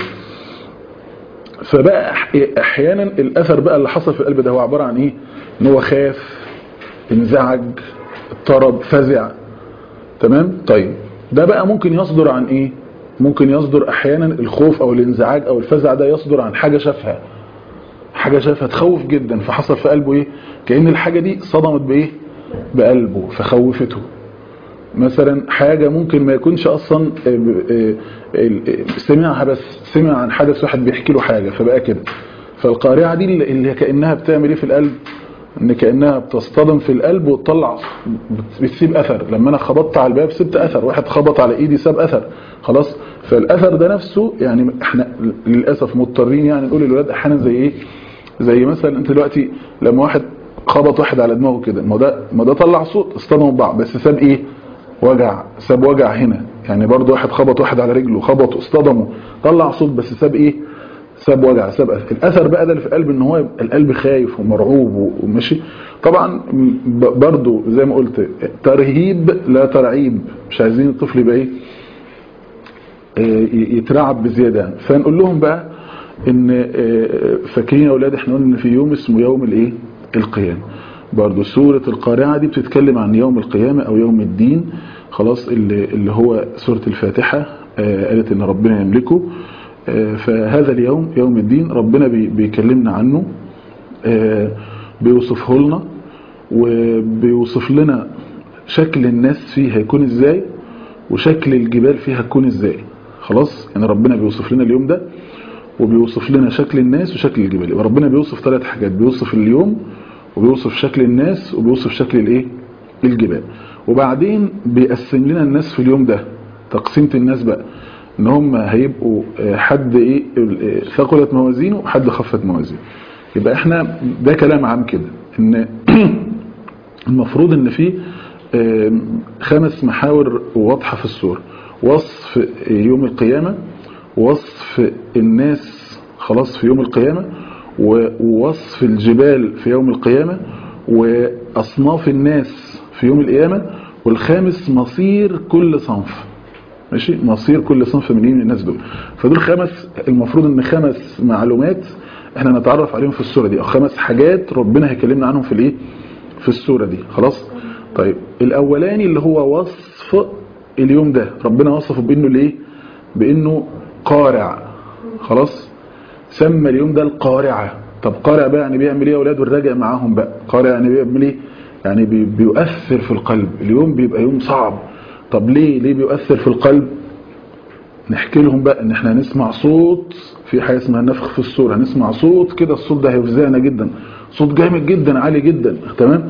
فبقى أح- احيانا الاثر بقى اللي حصل في القلب ده هو عباره عن ايه ان هو خاف انزعج اضطرب فزع تمام طيب ده بقى ممكن يصدر عن ايه ممكن يصدر احيانا الخوف او الانزعاج او الفزع ده يصدر عن حاجه شافها حاجه شافها تخوف جدا فحصل في قلبه ايه كأن الحاجه دي صدمت بايه بقلبه فخوفته مثلا حاجة ممكن ما يكونش أصلا آه، آه، آه، سمعها بس سمع عن حدث واحد بيحكي له حاجة فبقى كده فالقارعة دي اللي- اللي كأنها بتعمل ايه في القلب ان كأنها بتصطدم في القلب وتطلع بت- بتسيب أثر لما أنا خبطت على الباب سبت أثر واحد خبط على إيدي ساب أثر خلاص فالأثر ده نفسه يعني احنا للأسف مضطرين يعني نقول للولاد أحيانا زي ايه زي مثلا انت دلوقتي لما واحد خبط واحد على دماغه كده ما ده ما ده طلع صوت اصطدموا ببعض بس ساب ايه وجع ساب وجع هنا يعني برضو واحد خبط واحد على رجله خبط اصطدموا طلع صوت بس ساب ايه ساب وجع ساب أثر. الاثر بقى ده اللي في القلب ان هو يبقى القلب خايف ومرعوب وماشي طبعا ب- برضو زي ما قلت ترهيب لا ترعيب مش عايزين الطفل يبقى ايه آه، يترعب بزياده يعني. فنقول لهم بقى ان آه، فاكرين يا اولاد احنا قلنا ان في يوم اسمه يوم الايه القيامه برضو سوره القارعه دي بتتكلم عن يوم القيامه او يوم الدين خلاص اللي, اللي هو سوره الفاتحه آه، قالت ان ربنا يملكه آه، فهذا اليوم يوم الدين ربنا بي- بيكلمنا عنه آه، بيوصفه لنا وبيوصف لنا شكل الناس فيه هيكون ازاي وشكل الجبال فيها هتكون ازاي خلاص يعني ربنا بيوصف لنا اليوم ده وبيوصف لنا شكل الناس وشكل الجبال يبقى ربنا بيوصف ثلاث حاجات بيوصف اليوم وبيوصف شكل الناس وبيوصف شكل الايه الجبال وبعدين بيقسم لنا الناس في اليوم ده تقسيمة الناس بقى ان هم هيبقوا آه، حد ايه آه، ثقلت موازينه وحد خفت موازينه يبقى احنا ده كلام عام كده ان المفروض ان في آم، خمس محاور واضحة في السورة وصف يوم القيامة وصف الناس خلاص في يوم القيامة و- ووصف الجبال في يوم القيامة وأصناف الناس في يوم القيامة والخامس مصير كل صنف ماشي مصير كل صنف من من الناس دول فدول خمس المفروض ان خمس معلومات احنا نتعرف عليهم في السورة دي او خمس حاجات ربنا هيكلمنا عنهم في الايه في السورة دي خلاص طيب الاولاني اللي هو وصف اليوم ده ربنا وصفه بانه الايه بانه قارع خلاص سمى اليوم ده القارعة طب قارع بقى يعني بيعمل ايه يا اولاد والراجع معاهم بقى قارع يعني بيعمل ايه يعني بي بيؤثر في القلب اليوم بيبقى يوم صعب طب ليه ليه بيؤثر في القلب نحكي لهم بقى ان احنا هنسمع صوت في حاجه اسمها نفخ في الصور هنسمع صوت كده الصوت ده هيفزعنا جدا صوت جامد جدا عالي جدا تمام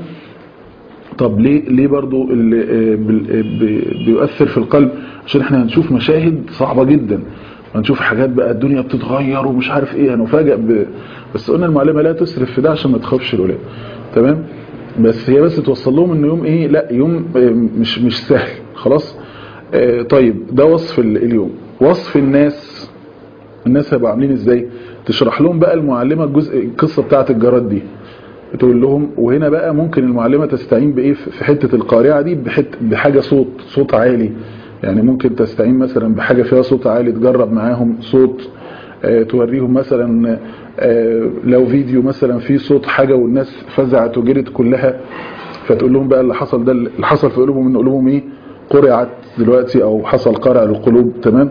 طب ليه ليه برضو اللي آه، بال- آه، بي- بيؤثر في القلب عشان احنا هنشوف مشاهد صعبة جدا هنشوف حاجات بقى الدنيا بتتغير ومش عارف ايه هنفاجئ ب... بس قلنا المعلمة لا تسرف في ده عشان ما تخافش الولاد تمام بس هي بس توصل لهم انه يوم ايه لا يوم آه، مش مش سهل خلاص آه، طيب ده وصف ال- اليوم وصف الناس الناس هيبقوا عاملين ازاي تشرح لهم بقى المعلمة الجزء القصة بتاعت الجراد دي تقول لهم وهنا بقى ممكن المعلمة تستعين بإيه في حتة القارعة دي بحت بحاجة صوت صوت عالي يعني ممكن تستعين مثلا بحاجة فيها صوت عالي تجرب معاهم صوت آه، توريهم مثلا آه، لو فيديو مثلا فيه صوت حاجة والناس فزعت وجرت كلها فتقول لهم بقى اللي حصل ده اللي حصل في قلوبهم ان قلوبهم ايه قرعت دلوقتي او حصل قرع للقلوب تمام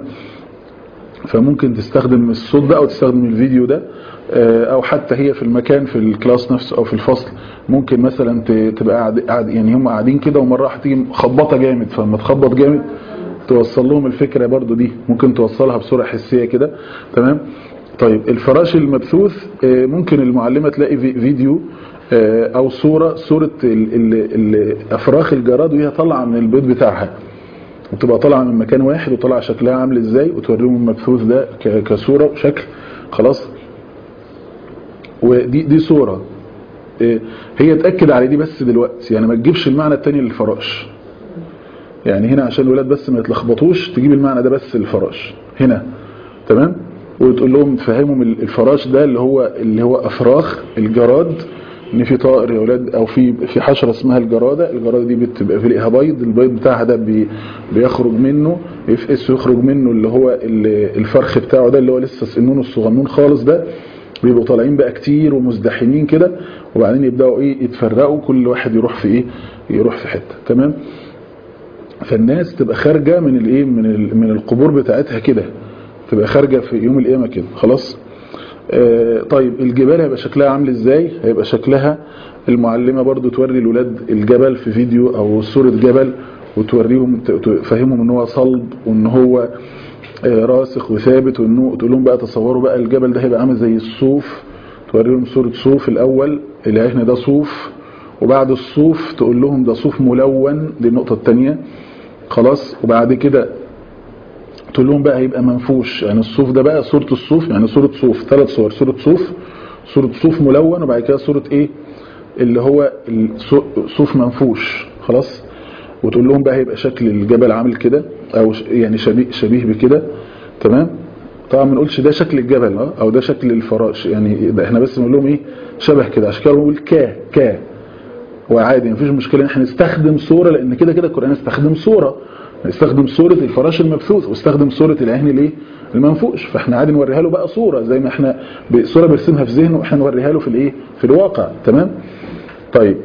فممكن تستخدم الصوت ده او تستخدم الفيديو ده آه، او حتى هي في المكان في الكلاس نفسه او في الفصل ممكن مثلا ت- تبقى قاعد قاعد- يعني هم قاعدين كده ومره واحده تيجي خبطه جامد فلما تخبط جامد توصل لهم الفكرة برضو دي ممكن توصلها بصورة حسية كده تمام طيب الفراش المبثوث آه، ممكن المعلمة تلاقي في- فيديو آه، او صورة صورة ال- ال- ال- افراخ الجراد وهي طالعة من البيض بتاعها وتبقى طالعة من مكان واحد وطالعة شكلها عامل ازاي وتوريهم المبثوث ده ك- كصورة وشكل خلاص ودي دي صورة إيه، هي تأكد على دي بس دلوقتي يعني ما تجيبش المعنى التاني للفراش يعني هنا عشان الولاد بس ما يتلخبطوش تجيب المعنى ده بس للفراش هنا تمام وتقول لهم تفهمهم الفراش ده اللي هو اللي هو افراخ الجراد ان في طائر يا اولاد او في في حشره اسمها الجراده الجراده دي بتبقى في ليها بيض البيض بتاعها ده بي بيخرج منه يفقس ويخرج منه اللي هو ال- الفرخ بتاعه ده اللي هو لسه سنونه الصغنون خالص ده بيبقوا طالعين بقى كتير ومزدحمين كده وبعدين يبداوا ايه يتفرقوا كل واحد يروح في ايه يروح في حته تمام فالناس تبقى خارجه من الايه من ال- من القبور بتاعتها كده تبقى خارجه في يوم القيامه كده خلاص آه، طيب الجبال هيبقى شكلها عامل ازاي هيبقى شكلها المعلمه برضو توري الولاد الجبل في فيديو او صوره جبل وتوريهم ت- تفهمهم ان هو صلب وان هو آه، راسخ وثابت وانه تقول لهم بقى تصوروا بقى الجبل ده هيبقى عامل زي الصوف توريهم صوره صوف الاول العهن ده صوف وبعد الصوف تقول لهم ده صوف ملون دي النقطه الثانيه خلاص وبعد كده تقول لهم بقى هيبقى منفوش يعني الصوف ده بقى صورة الصوف يعني صورة صوف ثلاث صور صورة صوف صورة صوف ملون وبعد كده صورة ايه اللي هو الصو- صوف منفوش خلاص وتقول لهم بقى هيبقى شكل الجبل عامل كده او ش- يعني شبيه شبيه بكده تمام طبعا ما نقولش ده شكل الجبل اه او ده شكل الفراش يعني ده احنا بس نقول لهم ايه شبه كده عشان كده بنقول كا كا وعادي مفيش مشكله ان احنا نستخدم صوره لان كده كده القران استخدم صوره استخدم صوره الفراش المبثوث واستخدم صوره العهن الايه المنفوش فاحنا عادي نوريها له بقى صوره زي ما احنا ب- صوره بيرسمها في ذهنه احنا نوريها له في الايه في الواقع تمام طيب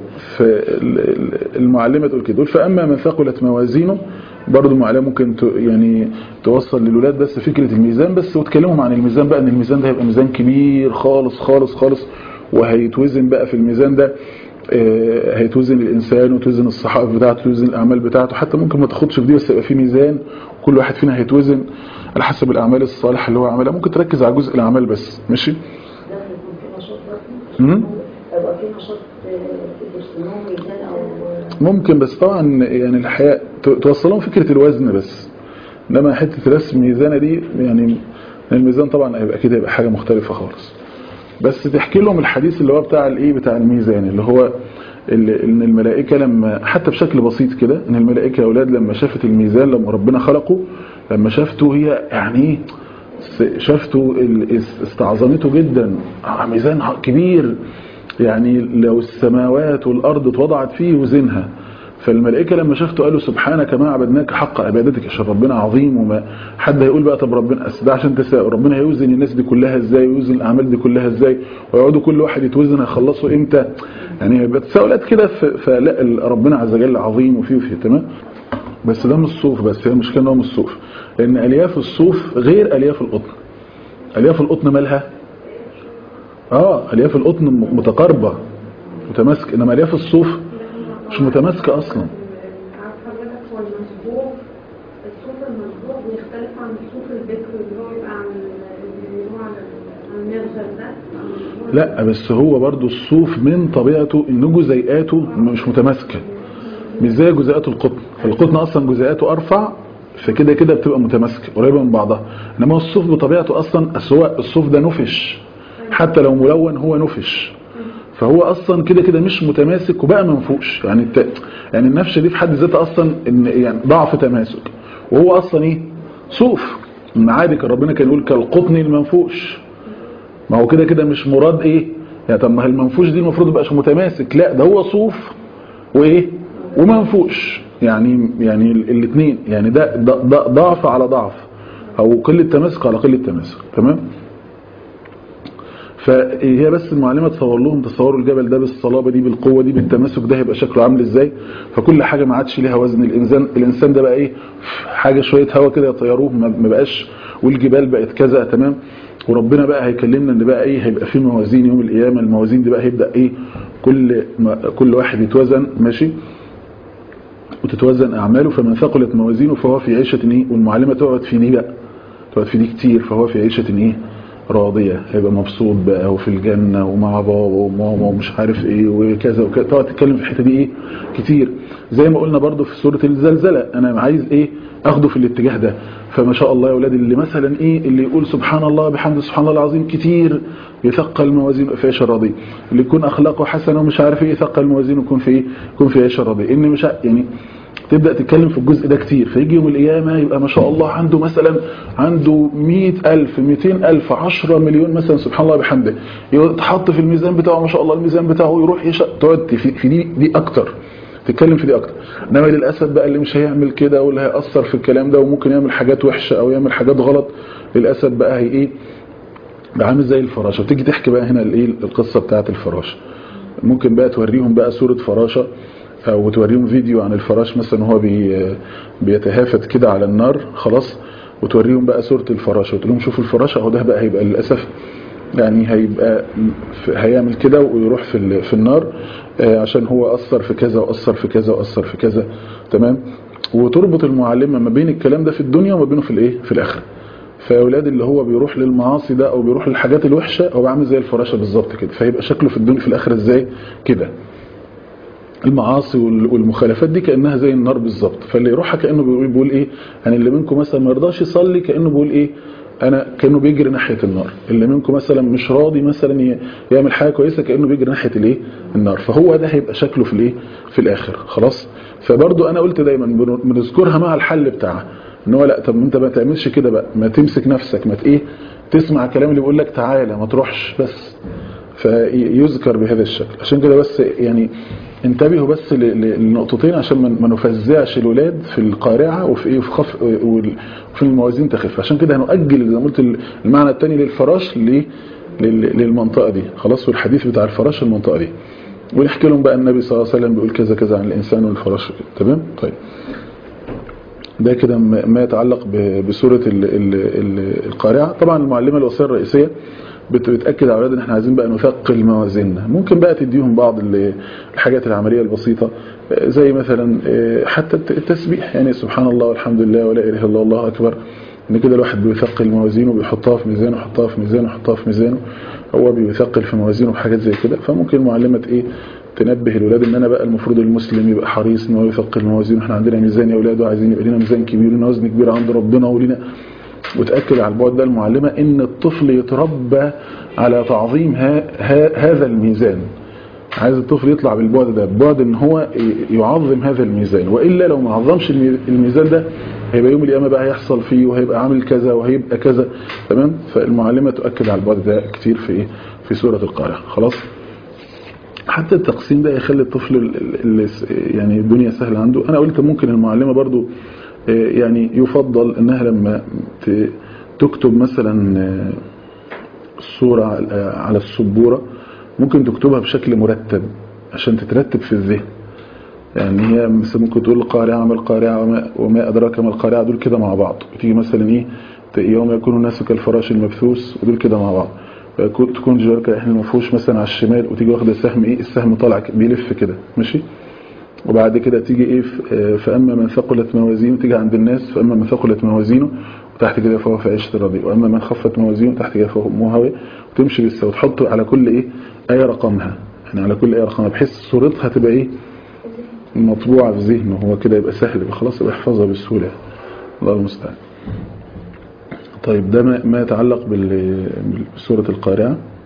فالمعلمه تقول كده تقول فاما من ثقلت موازينه برضه المعلمه ممكن ت- يعني توصل للولاد بس فكره الميزان بس وتكلمهم عن الميزان بقى ان الميزان ده هيبقى ميزان كبير خالص خالص خالص وهيتوزن بقى في الميزان ده آه، هيتوزن الانسان وتوزن الصحائف بتاعته توزن الاعمال بتاعته حتى ممكن ما تاخدش في دي بس يبقى في ميزان وكل واحد فينا هيتوزن على حسب الاعمال الصالحه اللي هو عملها ممكن تركز على جزء الاعمال بس ماشي ده هيكون في نشاط برضه مم؟ هيبقى في نشاط يرسموه ميزان او ممكن بس طبعا يعني الحياة ت- توصلهم فكرة الوزن بس انما حتة رسم ميزانة دي يعني الميزان طبعا هيبقى كده يبقى حاجة مختلفة خالص بس تحكي لهم الحديث اللي هو بتاع الايه بتاع الميزان اللي هو ال- ان الملائكة لما حتى بشكل بسيط كده ان الملائكة يا اولاد لما شافت الميزان لما ربنا خلقه لما شافته هي يعني ايه س- شافته ال- اس- استعظمته جدا آه، ميزان كبير يعني لو السماوات والأرض اتوضعت فيه وزنها فالملائكة لما شافته قالوا سبحانك ما عبدناك حق عبادتك عشان ربنا عظيم وما حد هيقول بقى طب ربنا أصل ده عشان تساءل ربنا هيوزن الناس دي كلها ازاي ويوزن الأعمال دي كلها ازاي ويقعدوا كل واحد يتوزن هيخلصوا امتى يعني هيبقى تساؤلات كده ف- فلا ال- ربنا عز وجل عظيم وفيه وفيه تمام بس ده مش صوف بس هي المشكله ان هو مش صوف لان الياف الصوف غير الياف القطن الياف القطن مالها اه الياف القطن م- متقاربه متماسكه انما الياف الصوف مش متماسكه اصلا عارف حضرتك هو المصبوغ الصوف المصبوغ بيختلف عن الصوف البكر اللي هو يبقى عن اللي هو عن عن المغزل ده عن اللي هو- لا بس هو برضو الصوف من طبيعته ان جزيئاته مش متماسكه مش زي جزيئات القطن القطن اصلا جزيئاته ارفع فكده كده بتبقى متماسكه قريبه من بعضها انما الصوف بطبيعته اصلا أصل هو الصوف ده نفش حتى لو ملون هو نفش فهو اصلا كده كده مش متماسك وبقى منفوش يعني الت... يعني النفشه دي في حد ذاتها اصلا ان يعني ضعف تماسك وهو اصلا ايه صوف ان عادي كان ربنا كان يقول كالقطن المنفوش ما هو كده كده مش مراد ايه يعني طب ما هي المنفوش دي المفروض يبقاش متماسك لا ده هو صوف وايه ومنفوش يعني يعني الاثنين يعني ده, ده, ده ضعف على ضعف او قله تماسك على قله تماسك تمام فهي بس المعلمه تصور لهم تصوروا الجبل ده بالصلابه دي بالقوه دي بالتماسك ده هيبقى شكله عامل ازاي فكل حاجه ما عادش ليها وزن الانسان الانسان ده بقى ايه حاجه شويه هوا كده يطيروه ما ما بقاش والجبال بقت كذا تمام وربنا بقى هيكلمنا ان بقى ايه هيبقى في موازين يوم القيامه الموازين دي بقى هيبدا ايه كل ما كل واحد يتوزن ماشي وتتوزن اعماله فمن ثقلت موازينه فهو في عيشه ايه والمعلمه تقعد في دي بقى تقعد في دي كتير فهو في عيشه ايه راضيه هيبقى مبسوط بقى وفي الجنه ومع بابا وماما ومش عارف ايه وكذا وكذا تقعد تتكلم في الحته دي ايه كتير زي ما قلنا برضو في سوره الزلزله انا عايز ايه اخده في الاتجاه ده فما شاء الله يا اولاد اللي مثلا ايه اللي يقول سبحان الله بحمد سبحان الله العظيم كتير يثقل موازينه في عيشه راضيه اللي يكون اخلاقه حسنه ومش عارف ايه يثقل موازينه يكون في ايه يكون في عيشه راضيه ان مش ع- يعني تبدأ تتكلم في الجزء ده كتير فيجي يوم القيامة يبقى ما شاء الله عنده مثلا عنده مئة ألف مئتين ألف عشرة مليون مثلا سبحان الله بحمده يتحط في الميزان بتاعه ما شاء الله الميزان بتاعه يروح يشق تقعد في, في دي, دي أكتر تتكلم في دي أكتر إنما للأسف بقى اللي مش هيعمل كده واللي هيأثر في الكلام ده وممكن يعمل حاجات وحشة أو يعمل حاجات غلط للأسف بقى هي إيه ده عامل زي الفراشة وتيجي تحكي بقى هنا الإيه القصة بتاعت الفراشة ممكن بقى توريهم بقى صورة فراشة او توريهم فيديو عن الفراش مثلا وهو بي بيتهافت كده على النار خلاص وتوريهم بقى صورة الفراشة وتقول لهم شوفوا الفراشة اهو ده بقى هيبقى للأسف يعني هيبقى ف- هيعمل كده ويروح في ال- في النار آه، عشان هو أثر في كذا وأثر في كذا وأثر في كذا تمام وتربط المعلمة ما بين الكلام ده في الدنيا وما بينه في الايه في الآخرة فاولاد اللي هو بيروح للمعاصي ده او بيروح للحاجات الوحشه هو عامل زي الفراشه بالظبط كده فيبقى شكله في الدنيا في الاخره ازاي كده المعاصي وال- والمخالفات دي كانها زي النار بالظبط فاللي يروحها كانه بيقول, بيقول ايه يعني اللي منكم مثلا ما يرضاش يصلي كانه بيقول ايه انا كانه بيجري ناحيه النار اللي منكم مثلا مش راضي مثلا ي- يعمل حاجه كويسه كانه بيجري ناحيه الايه النار فهو ده هيبقى شكله في الايه في الاخر خلاص فبرضو انا قلت دايما بن- بنذكرها مع الحل بتاعها ان هو لا طب انت ما تعملش كده بقى ما تمسك نفسك ما ت- ايه تسمع كلام اللي بيقول لك تعالى ما تروحش بس فيذكر بهذا الشكل عشان كده بس يعني انتبهوا بس ل- ل- لنقطتين عشان ما- ما نفزعش الولاد في القارعة وفي ايه وفي خف وال- وفي الموازين تخف عشان كده هنؤجل زي ما قلت المعنى الثاني للفراش ليه؟ لل- للمنطقة دي خلاص والحديث بتاع الفراش المنطقة دي ونحكي لهم بقى النبي صلى الله عليه وسلم بيقول كذا كذا عن الإنسان والفراش وكده. تمام طيب ده كده ما ما يتعلق ب- بسورة ال- ال- ال- القارعة طبعا المعلمة الوصية الرئيسية بت- بتأكد على أولاد إن احنا عايزين بقى نثقل موازيننا ممكن بقى تديهم بعض ال- الحاجات العملية البسيطة آه، زي مثلا آه، حتى الت- التسبيح يعني سبحان الله والحمد لله ولا إله إلا الله الله أكبر إن كده الواحد بيثقل موازينه بيحطها في ميزانه يحطها في ميزانه يحطها في ميزانه هو بيثقل في موازينه بحاجات زي كده فممكن معلمة إيه تنبه الولاد ان انا بقى المفروض المسلم يبقى حريص ان هو يثقل موازينه احنا عندنا ميزان يا اولاد وعايزين يبقى لنا ميزان كبير لنا وزن كبير عند ربنا ولنا وتأكد على البعد ده المعلمة ان الطفل يتربى على تعظيم ها ها هذا الميزان عايز الطفل يطلع بالبعد ده بعد ان هو يعظم هذا الميزان وإلا لو ما عظمش المي- الميزان ده هيبقى يوم القيامة بقى هيحصل فيه وهيبقى عامل كذا وهيبقى كذا تمام فالمعلمة تؤكد على البعد ده كتير في ايه في سورة القارعة خلاص حتى التقسيم ده يخلي الطفل ال- ال- اللي س- يعني الدنيا سهلة عنده انا قلت ممكن المعلمة برضو آه، يعني يفضل انها لما ت- تكتب مثلا آه، الصورة على- على السبورة ممكن تكتبها بشكل مرتب عشان تترتب في الذهن يعني هي مثلا ممكن تقول القارعة ما القارعة وما, وما أدراك ما القارعة دول كده مع بعض وتيجي مثلا إيه ت- يوم يكون الناس كالفراش المبثوث ودول كده مع بعض فيكون- تكون جوارك احنا المفروش مثلا على الشمال وتيجي واخد السهم ايه السهم طالع ك- بيلف كده ماشي وبعد كده تيجي ايه ف- آه، فاما من ثقلت موازينه تيجي عند الناس فاما من ثقلت موازينه وتحت كده فهو في عيشه راضيه واما من خفت موازينه تحت كده فهو أمه هاوية وتمشي بالسوا وتحط على كل ايه ايه رقمها يعني على كل ايه رقمها بحيث صورتها تبقى ايه مطبوعه في ذهنه هو كده يبقى سهل يبقى خلاص يبقى يحفظها بسهوله الله المستعان طيب ده ما ما يتعلق بال- بسوره القارعه